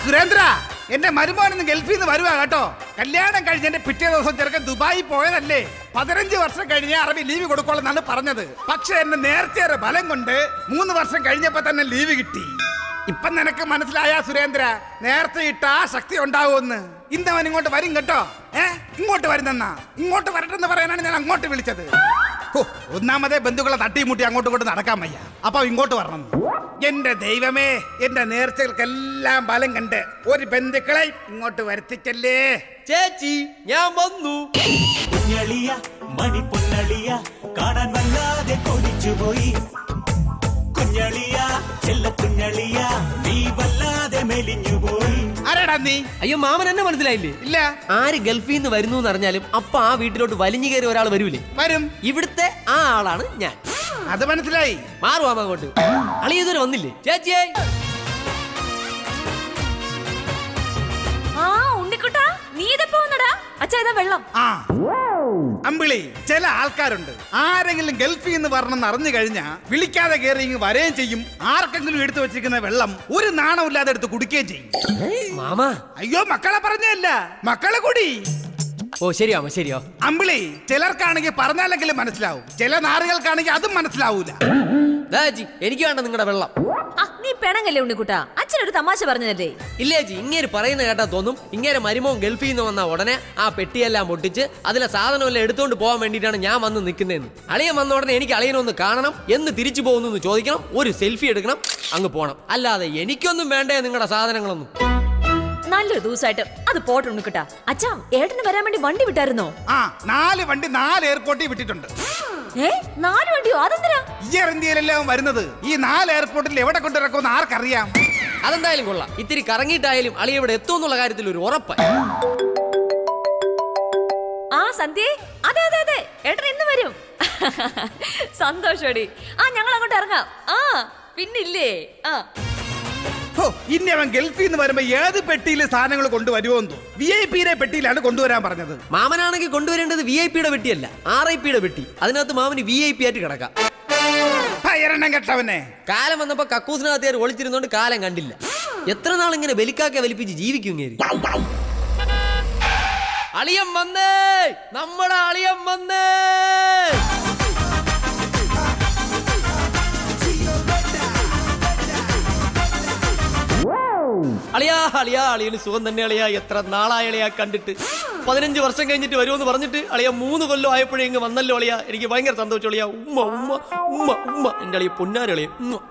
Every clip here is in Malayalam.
സുരേന്ദ്ര എന്റെ മരുമോനൊന്ന് ഗൾഫിൽ നിന്ന് വരുവാ കേട്ടോ കല്യാണം കഴിഞ്ഞ എന്റെ പിറ്റേ ദിവസം ചെറുക്കൻ ദുബായി പോയതല്ലേ പതിനഞ്ച് വർഷം കഴിഞ്ഞ അറബി ലീവ് കൊടുക്കോളെന്നാണ് പറഞ്ഞത് പക്ഷെ എന്നെ നേരത്തെ ബലം കൊണ്ട് മൂന്ന് വർഷം കഴിഞ്ഞപ്പോ തന്നെ ലീവ് കിട്ടി ഇപ്പൊ നിനക്ക് മനസ്സിലായ സുരേന്ദ്ര നേരത്തെ ഇട്ട ആ ശക്തി ഉണ്ടാവുമെന്ന് ഇന്നവൻ ഇങ്ങോട്ട് വരും കേട്ടോ ഏ ഇങ്ങോട്ട് വരുന്നെന്നാ ഇങ്ങോട്ട് വരട്ടെന്ന് പറയാനാണ് ഞാൻ അങ്ങോട്ട് വിളിച്ചത് ഹോ, ഒന്നാമതേ ബന്ധുക്കളെ തട്ടിമുട്ടി അങ്ങോട്ടും ഇങ്ങോട്ട് നടക്കാൻ വയ്യ അപ്പൊ ഇങ്ങോട്ട് വരണം എന്റെ ദൈവമേ എന്റെ നേർച്ചകൾക്കെല്ലാം ബലം കണ്ട് ഒരു ബന്ധുക്കളെ ഇങ്ങോട്ട് വരുത്തിക്കല്ലേ ചേച്ചി ഞാൻ വന്നു കുഞ്ഞളിയ മണിപ്പൊന്നളിയ കാണാൻ വല്ലാതെ കൊതിച്ചുപോയി കുഞ്ഞളിയ ചെല്ല കുഞ്ഞളിയ നീ വല്ലാതെ മെലിഞ്ഞുപോയി ആരാടാ നീ അയ്യോ മാമൻ എന്നെ മനസ്സിലായില്ലേ ഇല്ല ആര് ഗൾഫിൽ നിന്ന് വരുന്നു എന്ന് അറിഞ്ഞാലും അപ്പൊ ആ വീട്ടിലോട്ട് വലിഞ്ഞു കയറി ഒരാൾ വരൂലേ വരും ഇവിടുത്തെ ആ ആളാണ് ഞാൻ അത് മനസ്സിലായി മാറുവാമ അങ്ങോട്ട് അളി ഇതുവരെ വന്നില്ലേ ചേച്ചിയേ ആ ഉണ്ണിക്കുട്ടാ നീ ഇതെപ്പോ വന്നടാ അച്ഛാ ഇതാ വെള്ളം ആ അമ്പിളി ചില ആൾക്കാരുണ്ട് ആരെങ്കിലും ഗൾഫിൽ നിന്ന് വരണമെന്ന് അറിഞ്ഞു കഴിഞ്ഞാ വിളിക്കാതെ കയറി ഇങ്ങ് വരെയും ചെയ്യും ആർക്കെങ്കിലും എടുത്തു വെച്ചിരിക്കുന്ന വെള്ളം ഒരു നാണമില്ലാതെ എടുത്ത് കുടിക്കുകയും ചെയ്യും മാമാ അയ്യോ മക്കളെ പറഞ്ഞല്ല മക്കളെ കൂടി ഓ ശരിയാ മാമ ശരിയോ അമ്പിളി ചിലർക്കാണെങ്കിൽ പറഞ്ഞാലെങ്കിലും മനസ്സിലാവും ചില നാറുകൾക്കാണെങ്കിൽ അതും മനസ്സിലാവൂല ദാ ചേച്ചി എനിക്ക് വേണ്ട നിങ്ങളുടെ വെള്ളം ആ നീ പെണങ്ങല്ലേ ഉണ്ണിക്കുട്ടാ അച്ഛനൊരു തമാശ പറഞ്ഞതല്ലേ ഇല്ലേ ചേച്ചി ഇങ്ങേര് പറയുന്ന കേട്ടാ തോന്നും ഇങ്ങേരെ മരുമോൻ ഗൾഫിൽ നിന്ന് വന്ന ഉടനെ ആ പെട്ടിയെല്ലാം പൊട്ടിച്ച് അതിലെ സാധനമെല്ലാം എടുത്തോണ്ട് പോകാൻ വേണ്ടിയിട്ടാണ് ഞാൻ വന്ന് നിൽക്കുന്നതെന്ന് അളിയൻ വന്ന ഉടനെ എനിക്ക് അളിയനൊന്ന് കാണണം എന്ന് തിരിച്ചു പോകുന്നു എന്ന് ചോദിക്കണം ഒരു സെൽഫി എടുക്കണം അങ്ങ് പോണം അല്ലാതെ എനിക്കൊന്നും വേണ്ടേ നിങ്ങളുടെ സാധനങ്ങളൊന്നും നല്ലൊരു ദിവസമായിട്ട് അത് പോട്ടെ ഉണ്ണിക്കുട്ടാ അച്ഛാ ഏട്ടന് വരാൻ വേണ്ടി വണ്ടി വിട്ടായിരുന്നോ ആ നാല് വണ്ടി നാല് എയർപോർട്ടിൽ വിട്ടിട്ടുണ്ട് ഏ നാല് വണ്ടിയോ അതെന്തിനാ ഇയർ ഇന്ത്യയിലെല്ലാം വരുന്നത് ഈ നാല് എയർപോർട്ടിൽ എവിടെ കൊണ്ടിറക്കുമെന്ന് ആർക്കറിയാം അതെന്തായാലും കൊള്ളാം ഇത്തിരി കറങ്ങിയിട്ടായാലും അളിയ ഇവിടെ എത്തുമെന്നുള്ള കാര്യത്തിൽ ഒരു ഉറപ്പായി ആ സന്ധ്യേ അതെ അതെ അതെ ഏട്ടൻ ഇന്ന് വരും സന്തോഷോടി ആ ഞങ്ങൾ അങ്ങോട്ട് ഇറങ്ങാം ആ പിന്നില്ലേ ആ ഹോ, ഇനി അവൻ ഗൾഫിൽ നിന്ന് വരുമ്പോ ഏത് പെട്ടിയിൽ സാധനങ്ങൾ കൊണ്ടുവരുമോന്നു വി ഐ പിയുടെ പെട്ടിയിലാണ് കൊണ്ടുവരാൻ പറഞ്ഞത് മാമനാണെങ്കിൽ കൊണ്ടുവരേണ്ടത് വി ഐ പിയുടെ പെട്ടിയല്ല ആർ ഐ പിയുടെ പെട്ടി അതിനകത്ത് മാമന് വി ഐ പി ആയിട്ട് കിടക്കാം ഭയരണം കെട്ടവനെ കാലം വന്നപ്പോ കക്കൂസിനകത്ത് കയറി ഒളിച്ചിരുന്നോണ്ട് കാലം കണ്ടില്ല എത്ര നാൾ ഇങ്ങനെ ബലിക്കാക്കെ വലിപ്പിച്ച് ജീവിക്കും ഇങ്ങേര് അളിയം വന്നേ നമ്മുടെ അളിയം വന്നേ അളിയാ അളിയാ അളിയന് സുഖം തന്നെ അളിയാ എത്ര നാളായ അളിയാ കണ്ടിട്ട് പതിനഞ്ച് വർഷം കഴിഞ്ഞിട്ട് വരുമെന്ന് പറഞ്ഞിട്ട് അളിയ മൂന്ന് കൊല്ലം ആയപ്പോഴേ ഇങ്ങ് വന്നല്ലോ അളിയാ എനിക്ക് ഭയങ്കര സന്തോഷം അളിയാ ഉമ്മ ഉമ്മ ഉമ്മ ഉമ്മ എന്റെ അളിയ പൊന്നാരളിയ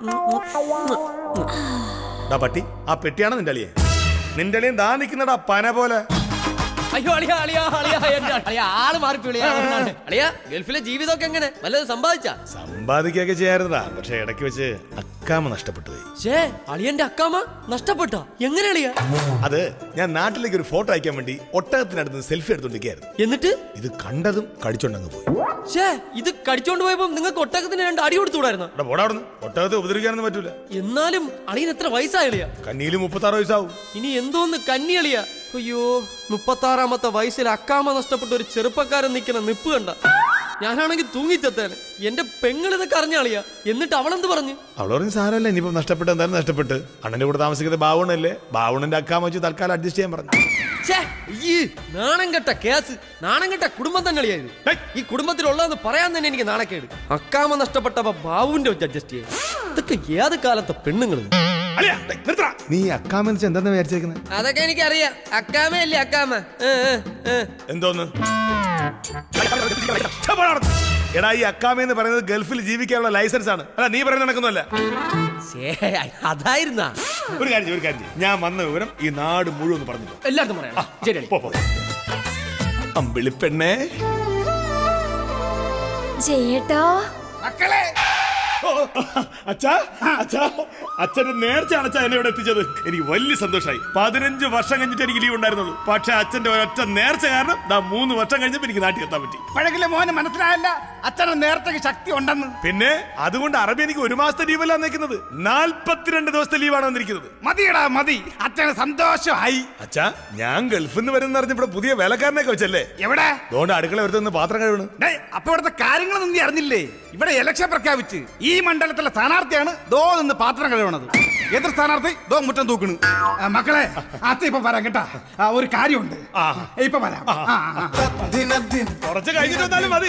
ഡാ പട്ടി ആ പെട്ടിയാണ് നിന്റെ അളിയെ നിന്റെ അളിയൻ ദാ നിൽക്കുന്നടാ പന പോലെ അയ്യോ അളിയാ അളിയാ അളിയാ എന്റെ അളിയാ ആള് മാറിപ്പോ അളിയാ അളിയാ ഗൾഫിലെ ജീവിതമൊക്കെ എങ്ങനെ വല്ലതും സമ്പാദിച്ചാ സമ്പാദിക്കുകയൊക്കെ ചെയ്യാറുന്നതാ പക്ഷെ ഇടയ്ക്ക് വെച്ച് അക്കാമ നഷ്ടപ്പെട്ടു പോയി ഷേ അളിയന്റെ അക്കാമ നഷ്ടപ്പെട്ടോ എങ്ങനെ അളിയാ അത് ഞാൻ നാട്ടിലേക്ക് ഒരു ഫോട്ടോ അയക്കാൻ വേണ്ടി ഒട്ടകത്തിനടുത്ത് സെൽഫി എടുത്തോണ്ടിരിക്കുകയായിരുന്നു എന്നിട്ട് ഇത് കണ്ടതും കടിച്ചോണ്ടങ്ങ് പോയി ഷേ ഇത് കടിച്ചോണ്ട് പോയപ്പോ നിങ്ങൾക്ക് ഒട്ടകത്തിന് രണ്ട് അടി കൊടുത്തുകൂടായിരുന്നോ എടാ പോടാ അവിടുന്ന് ഒട്ടകത്തെ ഉപദ്രവിക്കാനൊന്നും പറ്റൂല എന്നാലും അളിയൻ എത്ര വയസ്സായ അളിയാ കന്നിയിൽ മുപ്പത്താറ് വയസ്സാവും ഇനി എന്തോന്ന് കന്നി അളിയാ അയ്യോ മുപ്പത്താറാമത്തെ വയസ്സിൽ അക്കാമ നഷ്ടപ്പെട്ട ഒരു ചെറുപ്പക്കാരൻ നിൽക്കുന്ന നിപ്പ് കണ്ട ഞാനാണെങ്കിൽ തൂങ്ങിച്ചത്തേനെ എന്റെ പെങ്ങളിതൊക്കെ അറിഞ്ഞ അളിയാ എന്നിട്ട് അവളെന്ത് പറഞ്ഞു അവൾ പറഞ്ഞ സാരമല്ല ഇനിയിപ്പോ നഷ്ടപ്പെട്ട് എന്തായാലും നഷ്ടപ്പെട്ട് അണ്ണന്റെ കൂടെ താമസിക്കുന്നത് ബാവുണല്ലേ ബാവുണന്റെ അക്കാമ വെച്ച് തൽക്കാലം അഡ്ജസ്റ്റ് ചെയ്യാൻ പറഞ്ഞു ഛേ, ഈ നാണം കെട്ട കേസ് നാണം കെട്ട കുടുംബം തന്നെ അളിയാ ഇത് ഈ കുടുംബത്തിലുള്ളതെന്ന് പറയാൻ തന്നെ എനിക്ക് നാണക്കേട് അക്കാമ നഷ്ടപ്പെട്ടപ്പോ ബാബുവിന്റെ വെച്ച് അഡ്ജസ്റ്റ് ചെയ്യാം ഇതൊക്കെ ഏത് കാലത്തെ പെണ്ണുങ്ങൾ അളിയാ, ദേ, നിർത്തടാ. നീ അക്കാമ എന്ന് വെച്ചാ എന്താ വിചാരിച്ചേക്കുന്നത് അതൊക്കെ എനിക്കറിയാം അക്കാമയല്ലേ അക്കാമ ഏ, ഏ, ഏ. എന്തോന്ന് ഛെ, പോടാ അവിടുന്ന്. എടാ ഈ അക്കാമ എന്ന് പറയുന്നത് ഗൾഫിൽ ജീവിക്കാനുള്ള ലൈസൻസ് ആണ് അല്ല നീ പറയുന്നത് നടക്കുന്നല്ല ശ്ശേ, അതായിരുന്നാ ഒരു കാര്യം ചെയ്യ്, ഒരു കാര്യം ചെയ്യ്. ഞാൻ വന്ന വിവരം ഈ നാട് മുഴുവൻ ഒന്ന് പറഞ്ഞിട്ടോ എല്ലായിടത്തും പറയാം ശരി അളി. പോ, പോ. അമ്പിളി പെണ്ണേ ജയേട്ടാ മക്കളെ ഓ, അച്ഛാ അച്ഛാ അച്ഛന്റെ നേർച്ചയാണ് അച്ഛാ എന്നെ ഇവിടെ എത്തിച്ചത് എനിക്ക് വലിയ സന്തോഷമായി പതിനഞ്ച് വർഷം കഴിഞ്ഞിട്ട് എനിക്ക് ലീവ് ഉണ്ടായിരുന്നുള്ളൂ പക്ഷെ അച്ഛന്റെ ഒരൊറ്റ നേർച്ച കാരണം ദാ മൂന്ന് വർഷം കഴിഞ്ഞപ്പോ എനിക്ക് നാട്ടിൽ എത്താൻ പറ്റി പഴകിലെ മോന് മനസ്സിലായല്ല അച്ഛന് നേരത്തെ ശക്തി ഉണ്ടെന്ന് പിന്നെ അതുകൊണ്ട് അറബി എനിക്ക് ഒരു മാസത്തെ ലീവല്ല നിൽക്കുന്നത് നാൽപ്പത്തിരണ്ട് ദിവസത്തെ ലീവാണ് വന്നിരിക്കുന്നത് മതിയടാ മതി അച്ഛന് സന്തോഷമായി അച്ഛാ ഞാൻ ഗൾഫിൽ നിന്ന് വരുന്ന അറിഞ്ഞ ഇവിടെ പുതിയ വേലക്കാരനൊക്കെ വെച്ചല്ലേ എവിടെ അതുകൊണ്ട് അടുക്കള ഒരുത്തുന്ന പാത്രം കഴിവണ് ഡേയ്, അപ്പൊ ഇവിടുത്തെ കാര്യങ്ങളൊന്നും നീ അറിഞ്ഞില്ലേ ഇവിടെ ഇലക്ഷൻ പ്രഖ്യാപിച്ച് ഈ മണ്ഡലത്തിലെ സ്ഥാനാർത്ഥിയാണ് ദോ നിന്ന് പാത്രം കഴുകണത് എതിർ സ്ഥാനാർത്ഥി ദോ മുറ്റം തൂക്കണ് ആ, മക്കളെ അച്ഛ ഇപ്പൊ വരാം കേട്ടാ ആ, ഒരു കാര്യമുണ്ട് ആ. ഇപ്പൊ വരാം ആ, ആ. കുറച്ച് കഴിഞ്ഞിട്ട് വന്നാലും മതി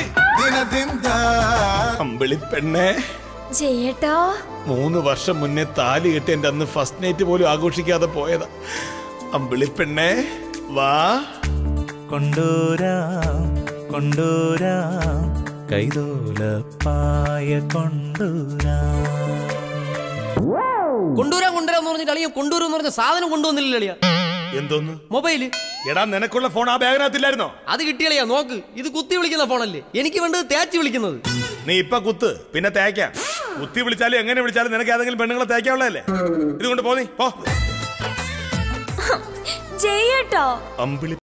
അമ്പിളി പെണ്ണേ ജയേട്ടാ മൂന്ന് വർഷം മുന്നേ താലി കെട്ടി എന്റെ അന്ന് ഫസ്റ്റ് നൈറ്റ് പോലും ആഘോഷിക്കാതെ പോയതാ അമ്പിളി പെണ്ണേ വാ കൊണ്ടൂരാം കൊണ്ടൂരാം കൈതോലപ്പായ കൊണ്ടൂരാം കൊണ്ടുവരാൻ കൊണ്ടുവരാന്ന് പറഞ്ഞിട്ട് അളിയ കൊണ്ടുവരും പറഞ്ഞ സാധനം കൊണ്ടുവന്നില്ല അളിയ എന്തോന്ന് മൊബൈല് എടാ നിനക്കുള്ള ഫോൺ ആ ബാഗിനകത്തില്ലായിരുന്നോ അത് കിട്ടിയളിയാ നോക്ക് ഇത് കുത്തി വിളിക്കുന്ന ഫോണല്ലേ എനിക്ക് വേണ്ടത് തേച്ച് വിളിക്കുന്നത് നീ ഇപ്പൊ കുത്ത് പിന്നെ തേക്കാം കുത്തി വിളിച്ചാലും എങ്ങനെ വിളിച്ചാലും നിനക്ക് ഏതെങ്കിലും പെണ്ണുങ്ങളെ തേക്കാനുള്ളതല്ലേ ഇതുകൊണ്ട് പോ നീ പോ ജയേട്ടാ അമ്പിളി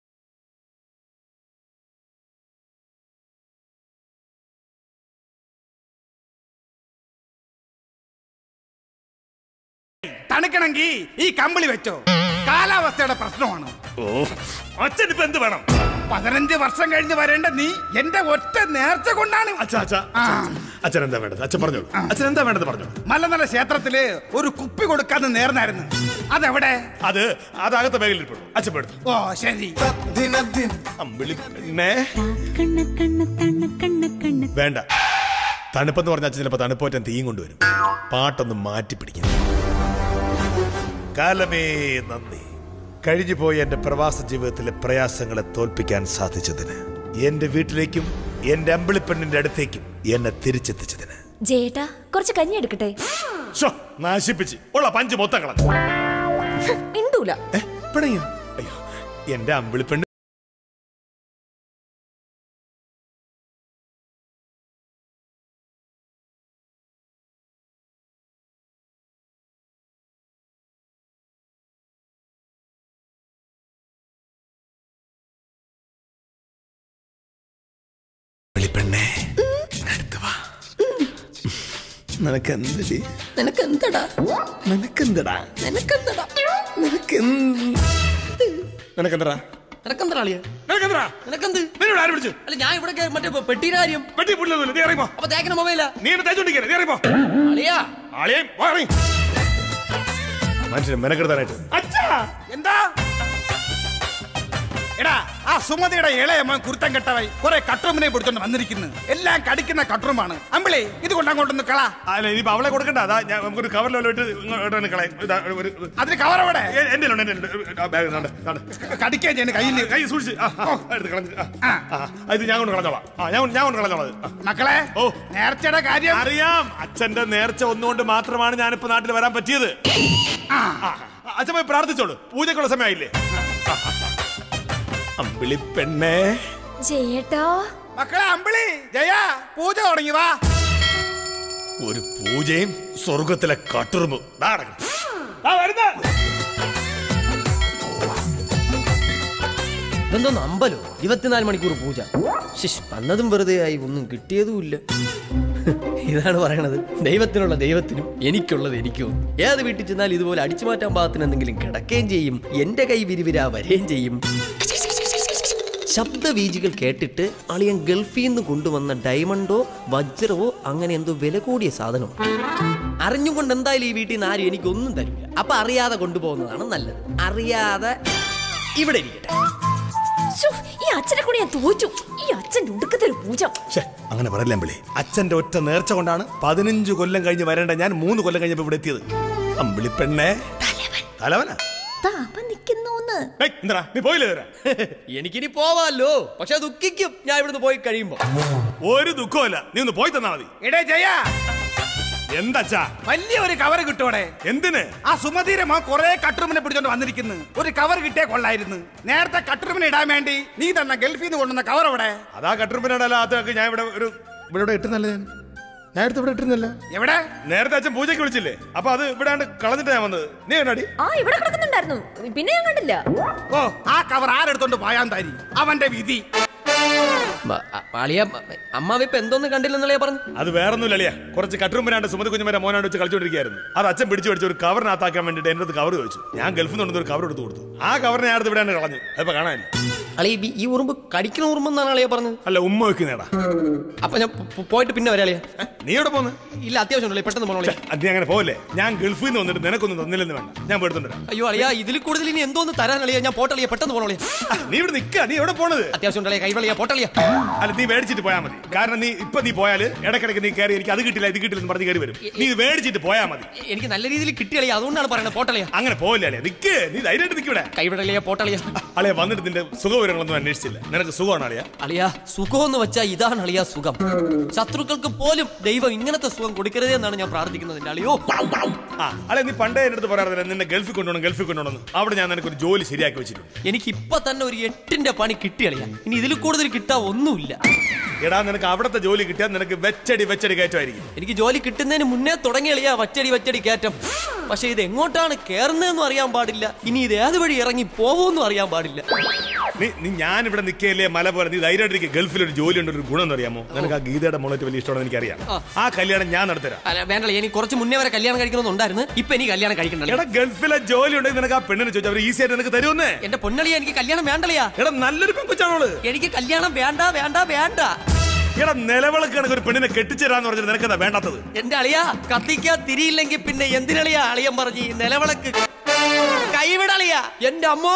തണുക്കണമെങ്കിൽ ഈ കമ്പിളി വെച്ചോ കാലാവസ്ഥയുടെ പ്രശ്നമാണ് ഓ അച്ഛൻ ഇപ്പൊ എന്ത് വേണം പതിനഞ്ച് വർഷം കഴിഞ്ഞ് വരേണ്ട നീ എന്റെ ഒറ്റ നേർച്ച കൊണ്ടാണ് അച്ഛാ അച്ഛാ ആ. അച്ഛൻ എന്താ വേണ്ടത് അച്ഛൻ പറഞ്ഞോളൂ അച്ഛൻ എന്താ വേണ്ടത് പറഞ്ഞു മലനല ക്ഷേത്രത്തില് ഒരു കുപ്പി കൊടുക്കാന്ന് നേർന്നായിരുന്നു അതെവിടെ അത് അതകത്തെ ബാഗിൽ ഇരിപ്പുള്ളൂ അച്ഛൻ എടുത്തു ഓ ശരി അമ്പിളി പെണ്ണേ കണ്ണ കണ്ണ തണ്ണ കണ്ണ കണ്ണ വേണ്ട തണുപ്പെന്ന് പറഞ്ഞ അച്ഛൻ ചിലപ്പോ തണുപ്പോറ്റൻ തീയും കൊണ്ടുവരും പാട്ടൊന്ന് മാറ്റി പിടിക്കും കാലമേ നന്ദി കഴിഞ്ഞു പോയ എന്റെ പ്രവാസ ജീവിതത്തിലെ പ്രയാസങ്ങളെ തോൽപ്പിക്കാൻ സാധിച്ചതിന് എന്റെ വീട്ടിലേക്കും എന്റെ അമ്പിളിപ്പെണ്ണിന്റെ അടുത്തേക്കും എന്നെ തിരിച്ചെത്തിച്ചതിന് ജയേട്ടാ കുറച്ച് കഞ്ഞി എടുക്കട്ടെ ഷോ നാശിപ്പിച്ച് ഉള്ള പഞ്ച് മൊത്തം കളഞ്ഞു മിണ്ടൂല ഏ, പിണങ്ങിയോ അയ്യോ എന്റെ അമ്പിളിപ്പെണ്ണ് വെളിപ്പെണ്ണേ അടുത്ത് വാ നിനക്ക് എന്ത് നിനക്കെന്തടാ നിനക്കെന്തടാ നിനക്കെന്തടാ നിനക്കെന്തടാ നിനക്കെന്തടാ അളിയ നിനക്കെന്തടാ നിനക്കെന്ത് നിന്നോട് ആര് വിളിച്ചു അല്ല ഞാൻ ഇവിടെ മറ്റേ പെട്ടിയുടെ കാര്യം വെട്ടി പുല്ലൊന്നുമില്ല നീ ഇറങ്ങിപ്പോ അപ്പൊ തേക്കണ മൊബൈലാ നീ എന്നെ തേച്ചോണ്ടിരിക്കരുത് നീ ഇറങ്ങിപ്പോ അളിയാ ആളെയും പോ ഇറങ്ങി മനുഷ്യനെ മെനക്കെടുത്താനായിട്ട് അച്ഛാ എന്താ എടാ ആ സുമതിയുടെ ഇളയ മോൻ കുരുത്തം കെട്ടവൈ കുറെ കട്ടുറുമ്പിനെ പിടിച്ചോണ്ട് വന്നിരിക്കുന്നു എല്ലാം കടിക്കുന്ന കട്ടുറുമ്പാണ് അമ്പിളി ഇത് കൊണ്ട് അങ്ങോട്ടൊന്ന് കള അല്ല ഇനിയിപ്പോ അവളെ കൊടുക്കണ്ട അതാ ഞാൻ നമുക്കൊരു കവറിലെല്ലാം ഇട്ട് ഇങ്ങോട്ട് തന്നെ കളയും ഇതാ, ഒരു- ഒരു- അതിന് കവർ അവിടെ എ- എന്റെ ഉണ്ട് എന്റെ ഉണ്ട്. ആ, ബാഗ് ഇതാണ്ട്, ഇതാണ്ട്. കടിക്കാൻ ചെയ്യുന്ന കയ്യിൽ കൈ സൂക്ഷിച്ച് ആ, ആ, എടുത്ത് കളഞ്ഞ് ആ, ആ, ആ, ഇത് ഞാൻ കൊണ്ട് കളഞ്ഞോളാം ആ ഞാൻ കൊണ്ട്- ഞാൻ കൊണ്ട് കളഞ്ഞോളാം ഇത്. ആ. മക്കളെ ഓ. നേർച്ചയുടെ കാര്യം അറിയാം അച്ഛന്റെ നേർച്ച ഒന്നുകൊണ്ട് മാത്രമാണ് ഞാനിപ്പോ നാട്ടിൽ വരാൻ പറ്റിയത് ആ, ആ, അച്ഛൻ പോയി പ്രാർത്ഥിച്ചോളൂ പൂജക്കുള്ള സമയമായില്ലേ ആ, ആ, ആ. അമ്പിളി പെണ്ണേ ജയേട്ടാ മക്കളെ അമ്പിളി ജയ പൂജ തുടങ്ങി വാ ഒരു പൂജയും സ്വർഗത്തിലെ കട്ടുറുമ്പും ദാ കിടക്കുന്നു. ദാ വരുന്നു. ഇതെന്തോന്ന് അമ്പലോ ഇരുപത്തിനാല് മണിക്കൂർ പൂജ ശിഷ് വന്നതും വെറുതെ ആയി ഒന്നും കിട്ടിയതുമില്ല ഇതാണ് പറയണത് ദൈവത്തിനുള്ള ദൈവത്തിനും എനിക്കുള്ളത് എനിക്കും ഏത് വീട്ടിൽ ചെന്നാൽ ഇതുപോലെ അടിച്ചു മാറ്റാൻ പാകത്തിന് എന്തെങ്കിലും കിടക്കുകയും ചെയ്യും എന്റെ കൈ വിരിവിരാ വരെയും ചെയ്യും ശബ്ദവീജികൾ കേട്ടിട്ട് അളിയൻ ഗൾഫിൽ നിന്ന് കൊണ്ടുവന്ന ഡയമണ്ടോ വജ്രവോ അങ്ങനെ എന്തോ വില കൂടിയ സാധനം അറിഞ്ഞും കൊണ്ട് എന്തായാലും ഈ വീട്ടിൽ നിന്ന് ആരും എനിക്കൊന്നും തരില്ല അപ്പൊ അറിയാതെ കൊണ്ടുപോകുന്നതാണ് നല്ലത് അറിയാതെ ഇവിടെ ഇരിക്കട്ടെ ശ്ശോ, ഈ അച്ഛനെ കൂടി ഞാൻ തോറ്റു ഈ അച്ഛൻ്റെ ഉടുക്കത്തെ ഒരു പൂജ ശ്ശെ, അങ്ങനെ പറയല്ലേ അമ്പിളി അച്ഛന്റെ ഒറ്റ നേർച്ച കൊണ്ടാണ് പതിനഞ്ച് കൊല്ലം കഴിഞ്ഞ് വരേണ്ട ഞാൻ മൂന്ന് കൊല്ലം കഴിഞ്ഞപ്പോ ഇവിടെ എത്തിയത് അമ്പിളി പെണ്ണേ തലവനാ താപ നിക്കുന്നോന്ന് ഏയ്, എന്താ നീ പോയില്ലേ ഇതുവരെ? എനിക്കിനി പോവാല്ലോ പക്ഷെ ദുഃഖിക്കും ഞാൻ ഇവിടുന്ന് പോയി കഴിയുമ്പോ ഒരു ദുഃഖമല്ല നീ ഒന്ന് പോയി തന്നാ മതി എടേ ജയ എന്താച്ചാ വലിയ ഒരു കവർ കിട്ടോടെ എന്തിന് ആ സുമതിയുടെ മോൻ കുറെ കട്ടുറുമിനെ പിടിച്ചോണ്ട് വന്നിരിക്കുന്നു ഒരു കവർ കിട്ടിയേ കൊള്ളായിരുന്നു നേരത്തെ കട്ടുറുമിനെ ഇടാൻ വേണ്ടി നീ തന്നെ ഗൾഫിൽ നിന്ന് കൊണ്ടുവന്ന കവർ അവിടെ അതാ കട്ടുറുമ്പിനോടല്ല അതൊക്കെ ഞാൻ ഇവിടെ ഒരു ഇവിടെ ഇവിടെ ഇട്ടുന്നല്ല ഞാൻ ഞാൻ എടുത്ത് ഇവിടെ ഇട്ടുന്നില്ല എവിടെ നേരത്തെ അച്ഛൻ പൂജയ്ക്ക് വിളിച്ചില്ലേ അപ്പൊ അത് ഇവിടെ കളഞ്ഞിട്ടാ ഞാൻ വന്നത് നീ എന്നാടി ആ ഇവിടെ കിടക്കുന്നുണ്ടായിരുന്നു പിന്നെ ഞാൻ കണ്ടില്ല ഓ ആ കവർ ആരെടുത്തോണ്ട് പോയാൻ തരി അവന്റെ വിധി അളിയ അമ്മാവ് ഇപ്പൊ എന്തോന്ന് കണ്ടില്ലെന്നല്ലേ പറഞ്ഞു അത് വേറൊന്നുമില്ല അളിയാ കുറച്ച് കട്ടുറുമ്പിനാണ്ട് സുമതി കുഞ്ഞുമരെ മോനാണ്ട് വെച്ച് കളിച്ചോണ്ടിരിക്കുകയായിരുന്നു അത് അച്ഛൻ പിടിച്ചു പിടിച്ച് ഒരു കവറിനകത്താക്കാൻ വേണ്ടിട്ട് എന്റെ അടുത്ത് കവർ ചോദിച്ചു ഞാൻ ഗൾഫിൽ നിന്ന് കൊണ്ടുവന്ന് ഒരു കവർ എടുത്ത് കൊടുത്തു ആ കവറിനെ ഞാൻ അടുത്ത് ഇവിടെ കളഞ്ഞു അതിപ്പോ കാണാനില്ല അളിയ ഈ- ഈ ഉറുമ്പ് കടിക്കണ ഉറുമ്പെന്നാണ് അളിയ പറഞ്ഞത് അല്ല ഉമ്മ വെക്കുന്നേടാ അപ്പൊ ഞാൻ പോ- പോയിട്ട് പിന്നെ വരാം അളിയ നീ എവിടെ പോന്ന് ഇല്ല അത്യാവശ്യം ഉണ്ടല്ലേ പെട്ടെന്ന് പോകണം അളിയ അത് നീ അങ്ങനെ പോവല്ലേ ഞാൻ ഗൾഫിൽ നിന്ന് വന്നിട്ട് നിനക്കൊന്നും തന്നില്ലെന്ന് വേണ്ട ഞാൻ പോയിട്ടുണ്ട് അയ്യോ അളിയ ഇതിൽ കൂടുതൽ ഇനി എന്തോന്ന് തരാൻ അളിയ ഞാൻ പോട്ടളിയ പെട്ടെന്ന് പോകണം അളിയ നീ ഇവിടെ നിക്ക നീ എവിടെ പോണത് അത്യാവശ്യം ഉണ്ടല്ലേ കൈവളിയ പോട്ടളിയ അല്ല നീ മേടിച്ചിട്ട് പോയാൽ മതി കാരണം നീ ഇപ്പൊ നീ പോയാൽ ഇടക്കിടക്ക് നീ കയറി എനിക്ക് അത് കിട്ടില്ല ഇത് കിട്ടില്ല എന്ന് പറഞ്ഞ് കയറി വരും നീ ഇത് മേടിച്ചിട്ട് പോയാൽ മതി എനിക്ക് നല്ല രീതിയിൽ കിട്ടി അളിയ അതുകൊണ്ടാണ് പറയുന്നത് പോട്ടളിയ അങ്ങനെ പോവില്ല അല്ലേ നിക്ക് നീ ധൈര്യമായിട്ട് നിൽക്കൂടെ കൈവിടളിയ പോട്ടളിയ അളിയ വന്നിട്ട് നിന്റെ സുഖവിവരങ്ങളൊന്നും അന്വേഷിച്ചില്ല നിനക്ക് സുഖമാണ് അളിയ അളിയ സുഖം എന്ന് വെച്ചാൽ ഇതാണ് അളിയ സുഖം ശത്രുക്കൾക്ക് പോലും ദൈവം ഇങ്ങനത്തെ സുഖം കൊടുക്കരുതേ എന്നാണ് ഞാൻ പ്രാർത്ഥിക്കുന്നത് എന്റെ അളിയോ ആ അല്ലെ നീ പണ്ടേ എന്റെ അടുത്ത് പറയാറില്ല നിന്നെ ഗൾഫിൽ കൊണ്ടുപോകണം ഗൾഫിൽ കൊണ്ടുപോകണം അവിടെ ഞാൻ നിനക്ക് ഒരു ജോലി ശരിയാക്കി വെച്ചിട്ടുണ്ട് എനിക്ക് ഇപ്പൊ തന്നെ ഒരു എട്ടിന്റെ പണി കിട്ടി അളിയ ഇനി ഇതിൽ കൂടുതൽ കിട്ടാ ഒന്നുമില്ല എടാ നിനക്ക് അവിടുത്തെ ജോലി കിട്ടിയാൽ നിനക്ക് വെച്ചടി വെച്ചടി കയറ്റമായിരിക്കും എനിക്ക് ജോലി കിട്ടുന്നതിന് മുന്നേ തുടങ്ങിയളിയ വച്ചടി വച്ചടി കയറ്റം പക്ഷെ ഇത് എങ്ങോട്ടാണ് കേറുന്നതെന്നും അറിയാൻ പാടില്ല ഇനി ഇത് ഏത് വഴി ഇറങ്ങി പോവുമെന്നും അറിയാൻ പാടില്ല നീ നീ ഞാൻ ഇവിടെ നിൽക്കുകയല്ലേ മല പോലെ നീ ധൈര്യമായിട്ടിരിക്കും ഗൾഫിൽ ഒരു ജോലി ഉണ്ട് ഒരു ഗുണം എന്ന് അറിയാമോ നിനക്ക് ആ ഗീതയുടെ മോളേറ്റ് വലിയ ഇഷ്ടമാണെന്ന് എനിക്കറിയാം ആ കല്യാണം ഞാൻ നടത്തരാം അല്ല വേണ്ടല്ലേ എനിക്ക് കുറച്ച് മുന്നേ വരെ കല്യാണം കഴിക്കണമെന്നുണ്ടായിരുന്നു ഇപ്പൊ എനിക്ക് കല്യാണം കഴിക്കണ്ടല്ലോ എടാ ഗൾഫിലെ ജോലി ഉണ്ടെങ്കിൽ നിനക്ക് ആ പെണ്ണിനെ ചോദിച്ചാൽ അവർ ഈസി ആയിട്ട് നിനക്ക് തരുമെന്നേ എന്റെ പൊന്നളിയ എനിക്ക് കല്യാണം വേണ്ടളിയാ എടാ നല്ലൊരു പെൺകൊച്ചാണോള് എനിക്ക് കല്യാണം വേണ്ട വേണ്ട വേണ്ട എടാ നിലവിളക്ക് കണക്ക് ഒരു പെണ്ണിനെ കെട്ടിച്ചേരാന്ന് പറഞ്ഞാൽ നിനക്കെന്താ വേണ്ടാത്തത് എന്റെ അളിയ കത്തിക്കാൻ തിരിയില്ലെങ്കിൽ പിന്നെ എന്തിനളിയാ അളിയൻ പറഞ്ഞ് ഈ നിലവിളക്ക് കൈവിടളിയ എന്റെ അമ്മോ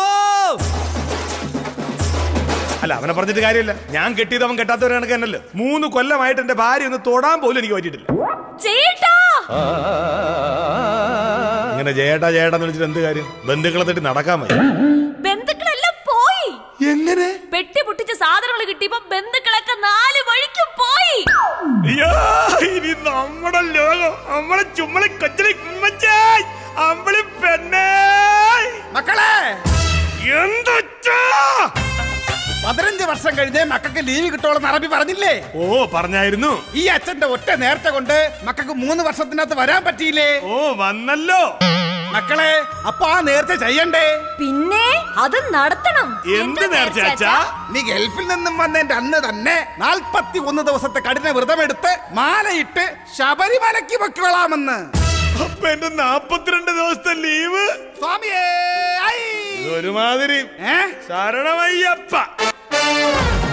അല്ല അവനെ പറഞ്ഞിട്ട് കാര്യമില്ല ഞാൻ കെട്ടിയത് അവൻ കെട്ടാത്തവരെ കണക്ക് തന്നെയല്ലോ മൂന്ന് കൊല്ലമായിട്ട് എന്റെ ഭാര്യ ഒന്ന് തൊടാൻ പോലും എനിക്ക് പറ്റിയിട്ടില്ല ചേട്ടാ ഇങ്ങനെ ജേട്ടാ ജേട്ടാന്ന് വിളിച്ചിട്ട് എന്ത് കാര്യം ബന്ധുക്കളെ തട്ടി നടക്കാൻ മതി ബന്ധുക്കളെല്ലാം പോയി എങ്ങനെ പെട്ടി പൊട്ടിച്ച സാധനങ്ങൾ കിട്ടിയപ്പോ ബന്ധുക്കളൊക്കെ നാല് വഴിക്ക് പോയി അയ്യോ ഇനി നമ്മുടെ ലോകം നമ്മളെ ചുമ്മളി കൊച്ചളി ഉമ്മച്ചായ് അമ്പളി പെണ്ണേ മക്കളെ എന്തൊച്ചാ പതിനഞ്ച് വർഷം കഴിഞ്ഞേ മക്കൾക്ക് ലീവ് കിട്ടുള്ളൂ അറബി പറഞ്ഞില്ലേ ഓ പറഞ്ഞായിരുന്നു ഈ അച്ഛന്റെ ഒറ്റ നേരത്തെ കൊണ്ട് മക്കൾക്ക് മൂന്ന് വർഷത്തിനകത്ത് വരാൻ പറ്റിയില്ലേ ഓ വന്നല്ലോ മക്കളെ അപ്പൊ ആ നേരത്തെ ചെയ്യണ്ടേ പിന്നെ അത് നടത്തണം എന്ത് എന്താ നേർച്ച അച്ഛാ നീ ഗൾഫിൽ നിന്നും വന്നതിന്റെ അന്ന് തന്നെ നാൽപ്പത്തി ഒന്ന് ദിവസത്തെ കഠിന വ്രതമെടുത്ത് മാലയിട്ട് ശബരിമലയ്ക്ക് വെക്കോളാമെന്ന് അപ്പൊ എന്റെ നാപ്പത്തിരണ്ട് ദിവസത്തെ ലീവ് സ്വാമിയേ ഐ. ഒരുമാതിരി ഏ ശരണമയ്യപ്പ